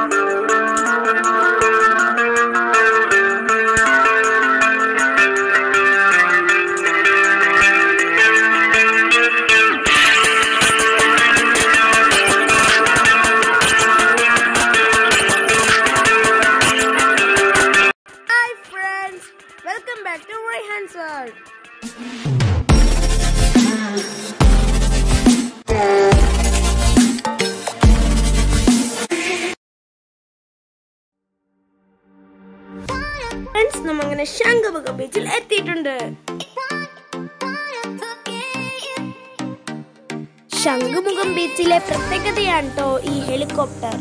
Hi friends welcome back to Raihan sir friends നമ്മങ്ങനെ ശംഖുമുഖം ബീച്ചിൽ എത്തിയിട്ടുണ്ട് ശംഖുമുഖം ബീച്ചിലെ പ്രത്യേകതയാണ് കേട്ടോ ഈ ഹെലികോപ്റ്റർ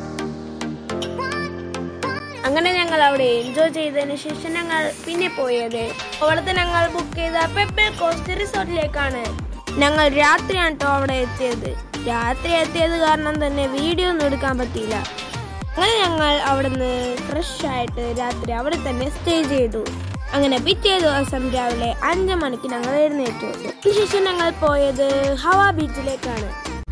അങ്ങനെ ഞങ്ങൾ അവിടെ എൻജോയ് ചെയ്തതിന് ശേഷം ഞങ്ങൾ പിന്നെ പോയത് അവിടുത്തെ ഞങ്ങൾ ബുക്ക് ചെയ്ത പെപ്പൽ കോസ്റ്റ് റിസോർട്ടിലേക്കാണ് ഞങ്ങൾ രാത്രിയാണ് കേട്ടോ അവിടെ എത്തിയത് രാത്രി എത്തിയത് കാരണം തന്നെ വീഡിയോ ഒന്നും എടുക്കാൻ പറ്റിയില്ല അങ്ങനെ ഞങ്ങൾ അവിടുന്ന് ഫ്രഷ് ആയിട്ട് രാത്രി അവിടെ തന്നെ സ്റ്റേ ചെയ്തു അങ്ങനെ പിറ്റേ ദിവസം രാവിലെ അഞ്ചു മണിക്ക് ഞങ്ങൾ എഴുന്നേറ്റു അതിനുശേഷം ഞങ്ങൾ പോയത് ഹവാ ബീച്ചിലേക്കാണ്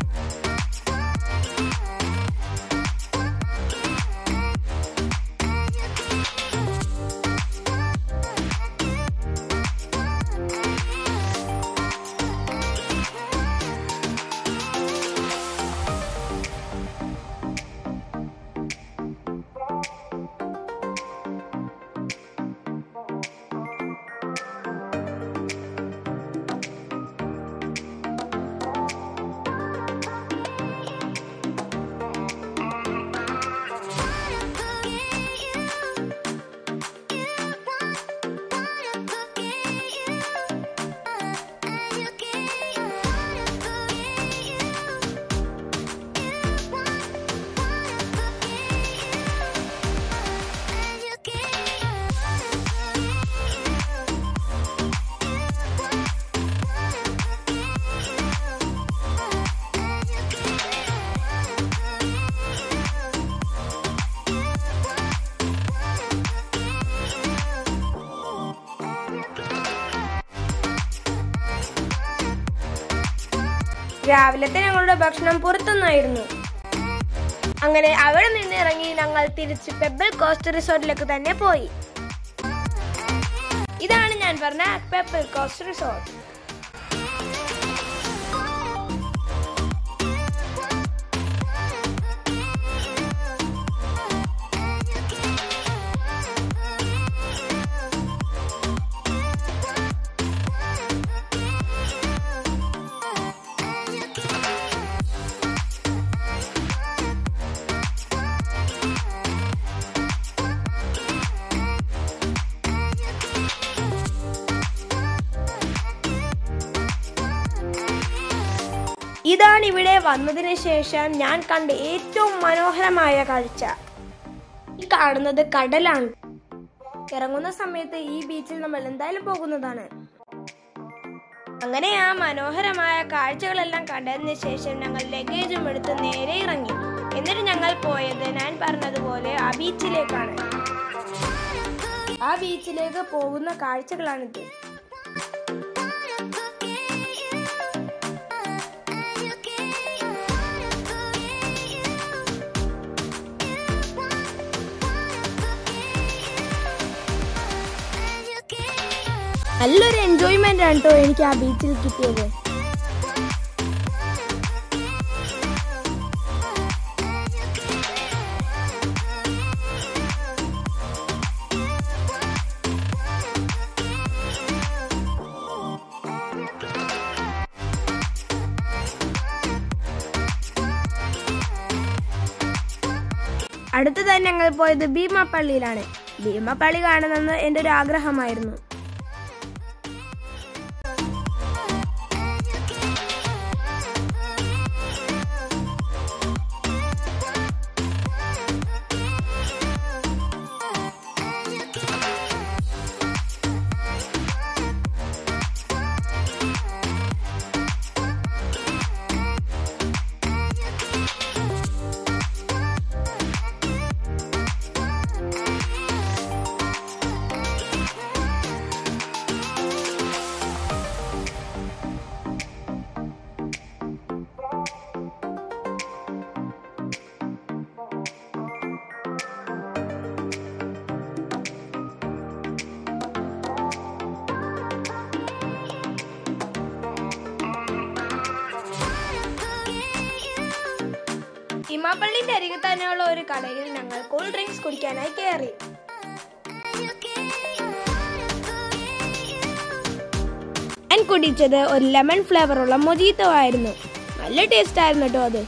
രാവിലത്തെ ഞങ്ങളുടെ ഭക്ഷണം പുറത്തുനിന്നായിരുന്നു അങ്ങനെ അവിടെ നിന്ന് ഇറങ്ങി ഞങ്ങൾ തിരിച്ച് പെബിൾ കോസ്റ്റ് റിസോർട്ടിലേക്ക് തന്നെ പോയി ഇതാണ് ഞാൻ പറഞ്ഞ പെബിൾ കോസ്റ്റ് റിസോർട്ട് ഇതാണ് ഇവിടെ വന്നതിന് ശേഷം ഞാൻ കണ്ട ഏറ്റവും മനോഹരമായ കാഴ്ച ഈ കാണുന്നത് കടലാണ് ഇറങ്ങുന്ന സമയത്ത് ഈ ബീച്ചിൽ നമ്മൾ എന്തായാലും പോകുന്നതാണ് അങ്ങനെ ആ മനോഹരമായ കാഴ്ചകളെല്ലാം കണ്ടതിന് ശേഷം ഞങ്ങൾ ലഗേജും എടുത്ത് നേരെ ഇറങ്ങി എന്നിട്ട് ഞങ്ങൾ പോയത് ഞാൻ പറഞ്ഞതുപോലെ ആ ബീച്ചിലേക്കാണ് ആ ബീച്ചിലേക്ക് പോകുന്ന കാഴ്ചകളാണിത് നല്ലൊരു എൻജോയ്മെന്റ് ആണ് കേട്ടോ എനിക്ക് ആ ബീച്ചിൽ കിട്ടിയത് അടുത്തതായി ഞങ്ങൾ പോയത് ഭീമാപ്പള്ളിയിലാണ് ഭീമാപ്പള്ളി കാണണമെന്ന് എൻ്റെ ഒരു ആഗ്രഹമായിരുന്നു ഭീമാപ്പള്ളിന്റെ അരികിൽ തന്നെയുള്ള ഒരു കടയിൽ ഞങ്ങൾ കൂൾ ഡ്രിങ്ക്സ് കുടിക്കാനായി കയറി ഞാൻ കുടിച്ചത് ഒരു ലെമൺ ഫ്ലേവറുള്ള മൊജീത്തോ ആയിരുന്നു നല്ല ടേസ്റ്റ് ആയിരുന്നു കേട്ടോ അത്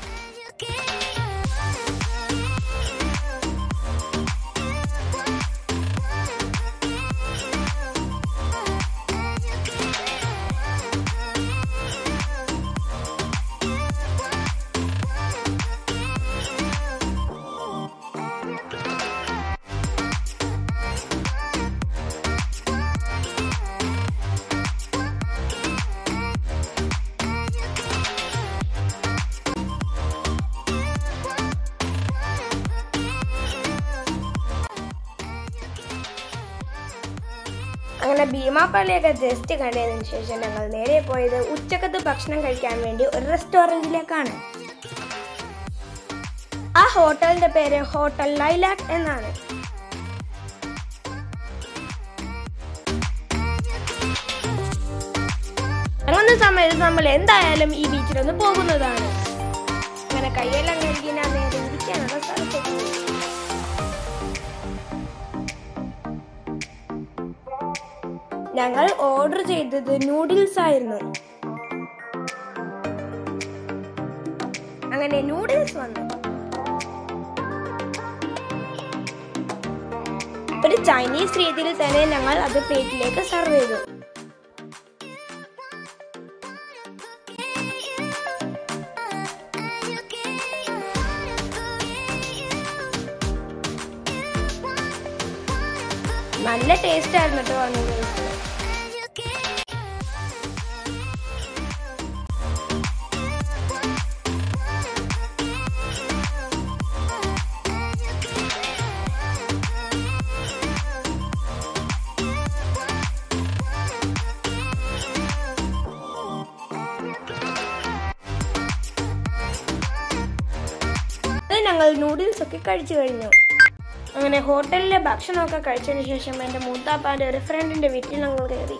അങ്ങനെ ഭീമാപ്പള്ളിയൊക്കെ ജസ്റ്റ് കണ്ടതിന് ശേഷം ഞങ്ങൾ നേരെ പോയത് ഉച്ചക്കത്ത് ഭക്ഷണം കഴിക്കാൻ വേണ്ടി ഒരു റെസ്റ്റോറൻറ്റിലേക്കാണ് ആ ഹോട്ടലിന്റെ പേര് ഹോട്ടൽ ലൈലാക്ക് എന്നാണ് ഇറങ്ങുന്ന സമയത്ത് നമ്മൾ എന്തായാലും ഈ ബീച്ചിലൊന്ന് പോകുന്നതാണ് അങ്ങനെ കൈയെല്ലാം കഴുകി ഞാൻ നേരെ ഇരിക്കാനുള്ള സ്ഥലത്തേക്ക് പോയി. ഞങ്ങൾ ഓർഡർ ചെയ്തത് നൂഡിൽസ് ആയിരുന്നു അങ്ങനെ നൂഡിൽസ് വന്നു ഒരു ചൈനീസ് രീതിയിൽ തന്നെ ഞങ്ങൾ അത് പ്ലേറ്റിലേക്ക് സെർവ് ചെയ്തു നല്ല ടേസ്റ്റ് ആയിരുന്നു കേട്ടോ ആ നൂഡിൽസ് അത് ഞങ്ങൾ നൂഡിൽസ് ഒക്കെ കഴിച്ചു കഴിഞ്ഞു അങ്ങനെ ഹോട്ടലിലെ ഭക്ഷണമൊക്കെ കഴിച്ചതിന് ശേഷം എൻ്റെ മൂത്താപ്പാൻ്റെ ഒരു ഫ്രണ്ടിന്റെ വീട്ടിൽ ഞങ്ങൾ കയറി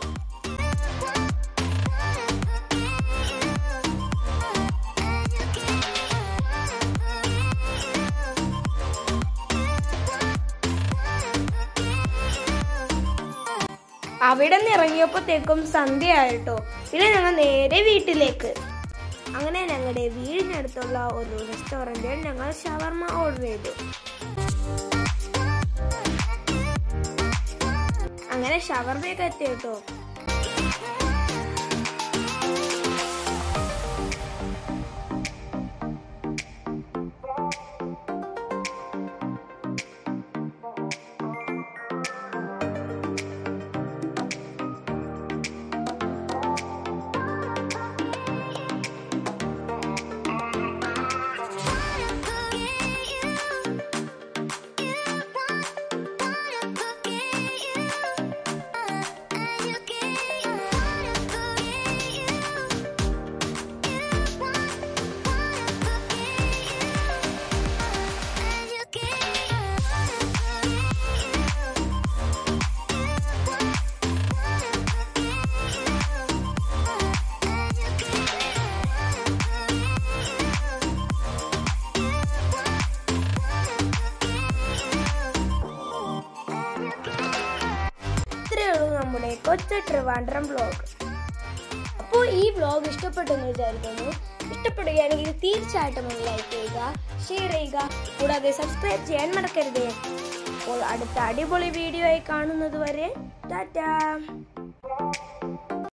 അവിടെ നിന്ന് ഇറങ്ങിയപ്പോഴത്തേക്കും സന്ധ്യയായിട്ടോ പിന്നെ ഞങ്ങൾ നേരെ വീട്ടിലേക്ക് അങ്ങനെ ഞങ്ങളുടെ വീടിനടുത്തുള്ള ഒരു റെസ്റ്റോറൻറ്റിൽ ഞങ്ങൾ ഷവർമ ഓർഡർ ചെയ്തു അങ്ങനെ ഷവർമയൊക്കെ എത്തി കേട്ടോ ഇത്രയേ ഉള്ളൂ നമ്മുടെ കൊച്ചു ട്രിവാൻഡ്രം വ്ലോഗ് അപ്പോൾ ഈ വ്ലോഗ് ഇഷ്ടപ്പെട്ടെന്ന് വിചാരിക്കുന്നു ഇഷ്ടപ്പെടുകയാണെങ്കിൽ തീർച്ചയായിട്ടും ഒന്ന് ലൈക്ക് ചെയ്യുക ഷെയർ ചെയ്യുക കൂടാതെ സബ്സ്ക്രൈബ് ചെയ്യാൻ മറക്കരുത് അപ്പോൾ അടുത്ത അടിപൊളി വീഡിയോ ആയി കാണുന്നത് വരെ ടാറ്റാ